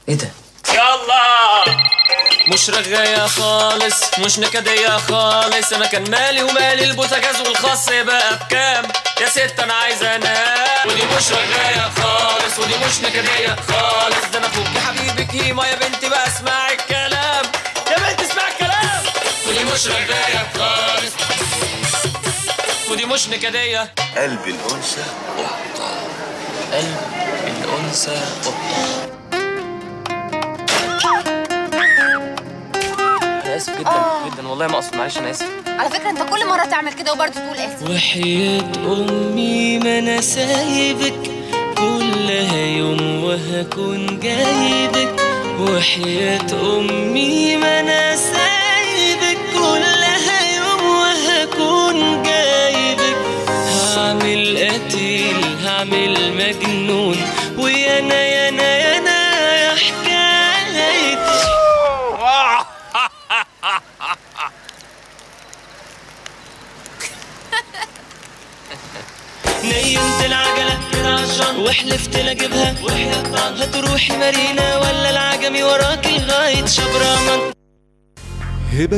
ايه ده يلا مش رغاية خالص مش نكدية خالص انا كان مالي ومالي البوتاجاز والخاص بقى بكام يا ست انا عايز انام ودي مش رغاية خالص ودي مش نكدية خالص ده انا اخوك يا حبيبك هيما يا بنتي بقى اسمعي الكلام يا بنتي اسمعي الكلام ودي مش رغاية خالص ودي مش نكدية قلب الأنثى قطة قلب الانثى قطه انا اسف جدا آه. جدا والله ما اقصد معلش انا اسف على فكره انت كل مره تعمل كده وبرضه تقول اسف وحياة أمي ما أنا سايبك كلها يوم وهكون جايبك وحياة أمي ما أنا سايبك كلها يوم وهكون جايبك هعمل قتيل هعمل مجنون ويا أنا يا أنا يا أنا يا حكايتي نيمت العجلة عشان وحلفت لاجيبها هتروحي مارينا ولا العجمي وراكي لغاية شبرا